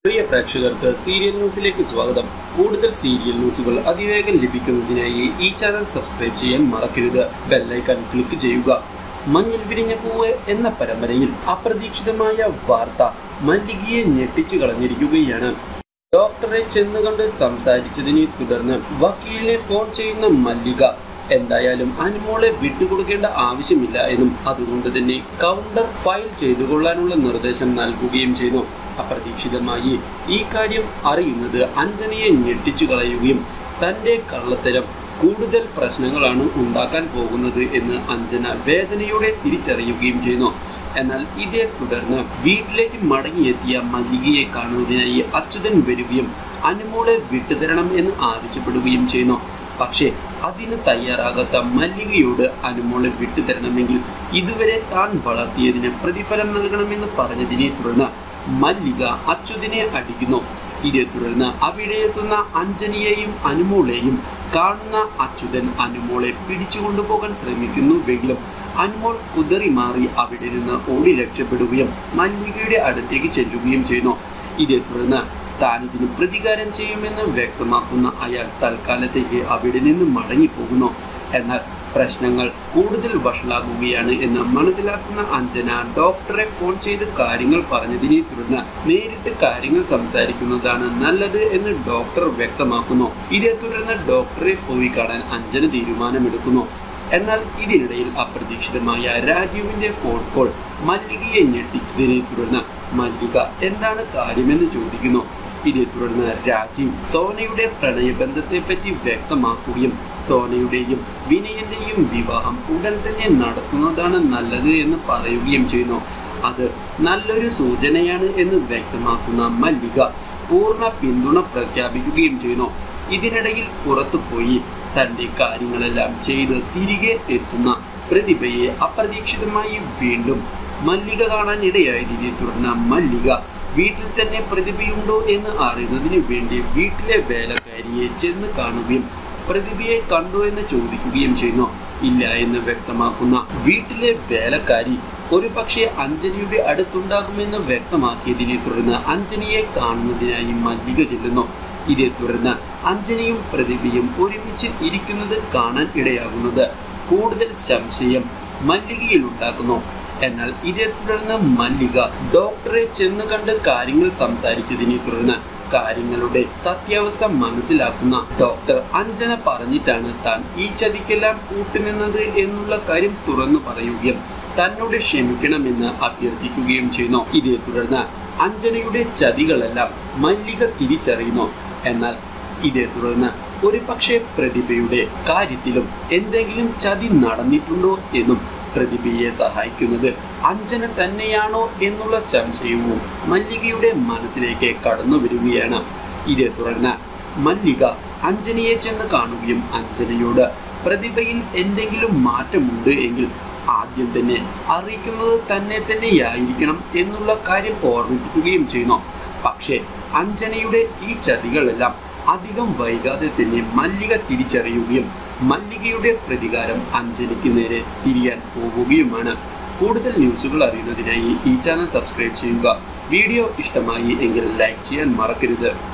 പ്രിയ പ്രേക്ഷകർക്ക് സീരിയൽ ന്യൂസിലേക്ക് സ്വാഗതം കൂടുതൽ സീരിയൽ ന്യൂസുകൾ അതിവേഗം ലഭിക്കുന്നതിനായി ഈ ചാനൽ സബ്സ്ക്രൈബ് ചെയ്യാൻ മറക്കരുത് ബെല്ലൈക്കൺ ക്ലിക്ക് ചെയ്യുക മഞ്ഞിൽ വിരിഞ്ഞ പൂവ് എന്ന പരമ്പരയിൽ അപ്രതീക്ഷിതമായ വാർത്ത മല്ലികയെ ഞെട്ടിച്ചു കളഞ്ഞിരിക്കുകയാണ് ഡോക്ടറെ ചെന്ന് കണ്ട് സംസാരിച്ചതിനെ തുടർന്ന് വക്കീലിനെ ഫോൺ ചെയ്യുന്ന മല്ലിക എന്തായാലും അനുമോളെ വിട്ടുകൊടുക്കേണ്ട ആവശ്യമില്ല എന്നും അതുകൊണ്ട് തന്നെ കൗണ്ടർ ഫയൽ ചെയ്തു കൊള്ളാനുള്ള നിർദ്ദേശം നൽകുകയും ചെയ്തു അപ്രതീക്ഷിതമായി ഈ കാര്യം അറിയുന്നത് അഞ്ജനയെ ഞെട്ടിച്ചു കളയുകയും തന്റെ കള്ളത്തരം കൂടുതൽ പ്രശ്നങ്ങളാണ് ഉണ്ടാക്കാൻ പോകുന്നത് എന്ന് അഞ്ജന വേദനയോടെ തിരിച്ചറിയുകയും ചെയ്യുന്നു എന്നാൽ ഇതേ തുടർന്ന് വീട്ടിലേക്ക് മടങ്ങിയെത്തിയ മല്ലികയെ കാണുന്നതിനായി അച്യുതൻ വരികയും അനുമോളെ വിട്ടുതരണം എന്ന് ആവശ്യപ്പെടുകയും ചെയ്യുന്നു പക്ഷേ അതിന് തയ്യാറാകാത്ത മല്ലികയോട് അനുമോളെ വിട്ടുതരണമെങ്കിൽ ഇതുവരെ താൻ വളർത്തിയതിന് പ്രതിഫലം നൽകണമെന്ന് പറഞ്ഞതിനെ തുടർന്ന് മല്ലിക അച്യുതിനെ അടിക്കുന്നു ഇതേ തുടർന്ന് അവിടെ എത്തുന്ന അഞ്ജനിയെയും അനുമോളെയും കാണുന്ന അച്യുതൻ അനുമോളെ പിടിച്ചുകൊണ്ടുപോകാൻ ശ്രമിക്കുന്നുവെങ്കിലും അനുമോൾ കുതറി മാറി അവിടെ നിന്ന് ഓടി രക്ഷപ്പെടുകയും മല്ലികയുടെ അടുത്തേക്ക് ചെല്ലുകയും ചെയ്യുന്നു ഇതേ തുടർന്ന് താൻ ഇതിന് പ്രതികാരം ചെയ്യുമെന്ന് വ്യക്തമാക്കുന്ന അയാൾ തൽക്കാലത്തേക്ക് അവിടെ നിന്ന് മടങ്ങിപ്പോകുന്നു എന്നാൽ പ്രശ്നങ്ങൾ കൂടുതൽ വഷളാകുകയാണ് എന്ന് മനസ്സിലാക്കുന്ന അഞ്ജന ഡോക്ടറെ ഫോൺ ചെയ്ത് കാര്യങ്ങൾ പറഞ്ഞതിനെ തുടർന്ന് നേരിട്ട് കാര്യങ്ങൾ സംസാരിക്കുന്നതാണ് നല്ലത് എന്ന് ഡോക്ടർ വ്യക്തമാക്കുന്നു ഇതേ തുടർന്ന് ഡോക്ടറെ പോയി കാണാൻ അഞ്ജന തീരുമാനമെടുക്കുന്നു എന്നാൽ ഇതിനിടയിൽ അപ്രതീക്ഷിതമായ രാജീവിന്റെ ഫോൺ കോൾ മല്ലികയെ ഞെട്ടിച്ചതിനെ തുടർന്ന് മല്ലിക എന്താണ് കാര്യമെന്ന് ചോദിക്കുന്നു ഇതേ തുടർന്ന് രാജീവ് സോനയുടെ പ്രണയബന്ധത്തെ പറ്റി വ്യക്തമാക്കുകയും സോനയുടെയും വിനയന്റെയും വിവാഹം ഉടൻ തന്നെ നടത്തുന്നതാണ് നല്ലത് എന്ന് പറയുകയും ചെയ്യുന്നു അത് നല്ലൊരു സൂചനയാണ് എന്ന് വ്യക്തമാക്കുന്ന മല്ലിക പൂർണ്ണ പിന്തുണ പ്രഖ്യാപിക്കുകയും ചെയ്യുന്നു ഇതിനിടയിൽ പുറത്തുപോയി തന്റെ കാര്യങ്ങളെല്ലാം ചെയ്ത് തിരികെ എത്തുന്ന പ്രതിഭയെ അപ്രതീക്ഷിതമായി വീണ്ടും മല്ലിക കാണാൻ ഇടയായതിനെ തുടർന്ന് മല്ലിക വീട്ടിൽ തന്നെ പ്രതിഭയുണ്ടോ എന്ന് അറിയുന്നതിന് വേണ്ടി വീട്ടിലെ വേലക്കാരിയെ ചെന്ന് കാണുകയും പ്രതിഭയെ കണ്ടോ എന്ന് ചോദിക്കുകയും ചെയ്യുന്നു ഇല്ല എന്ന് വ്യക്തമാക്കുന്ന വീട്ടിലെ വേലക്കാരി ഒരു പക്ഷേ അഞ്ജലിയുടെ അടുത്തുണ്ടാകുമെന്ന് വ്യക്തമാക്കിയതിനെ തുടർന്ന് അഞ്ജലിയെ കാണുന്നതിനായി മല്ലിക ചെല്ലുന്നു ഇതേ തുടർന്ന് അഞ്ജനയും പ്രതിഭയും ഒരുമിച്ച് ഇരിക്കുന്നത് കാണാൻ ഇടയാകുന്നത് കൂടുതൽ സംശയം മല്ലികയിൽ ഉണ്ടാക്കുന്നു എന്നാൽ ഇതേ തുടർന്ന് മല്ലിക ഡോക്ടറെ ചെന്ന് കണ്ട് കാര്യങ്ങൾ സംസാരിച്ചതിനെ തുടർന്ന് കാര്യങ്ങളുടെ സത്യാവസ്ഥ മനസ്സിലാക്കുന്ന ഡോക്ടർ അഞ്ജന പറഞ്ഞിട്ടാണ് താൻ ഈ ചതിക്കെല്ലാം കൂട്ടുനിന്നത് എന്നുള്ള കാര്യം തുറന്നു പറയുകയും തന്നോട് ക്ഷമിക്കണമെന്ന് അഭ്യർത്ഥിക്കുകയും ചെയ്യുന്നു ഇതേ തുടർന്ന് അഞ്ജനയുടെ ചതികളെല്ലാം മല്ലിക തിരിച്ചറിയുന്നു എന്നാൽ ഇതേ തുടർന്ന് ഒരു പക്ഷേ പ്രതിഭയുടെ കാര്യത്തിലും എന്തെങ്കിലും ചതി നടന്നിട്ടുണ്ടോ എന്നും പ്രതിഭയെ സഹായിക്കുന്നത് അഞ്ജന തന്നെയാണോ എന്നുള്ള സംശയവും മല്ലികയുടെ മനസ്സിലേക്ക് കടന്നു വരികയാണ് ഇതേ തുടർന്ന് മല്ലിക അഞ്ജനയെ ചെന്ന് കാണുകയും അഞ്ജനയോട് പ്രതിഭയിൽ എന്തെങ്കിലും മാറ്റമുണ്ട് എങ്കിൽ ആദ്യം തന്നെ അറിയിക്കുന്നത് തന്നെ തന്നെയായിരിക്കണം എന്നുള്ള കാര്യം ഓർമ്മിപ്പിക്കുകയും ചെയ്യുന്നു പക്ഷേ അഞ്ജനയുടെ ഈ ചതികളെല്ലാം അധികം വൈകാതെ തന്നെ മല്ലിക തിരിച്ചറിയുകയും മല്ലികയുടെ പ്രതികാരം അഞ്ജലിക്ക് നേരെ തിരിയാൻ പോവുകയുമാണ് കൂടുതൽ ന്യൂസുകൾ അറിയുന്നതിനായി ഈ ചാനൽ സബ്സ്ക്രൈബ് ചെയ്യുക വീഡിയോ ഇഷ്ടമായി എങ്കിൽ ലൈക്ക് ചെയ്യാൻ മറക്കരുത്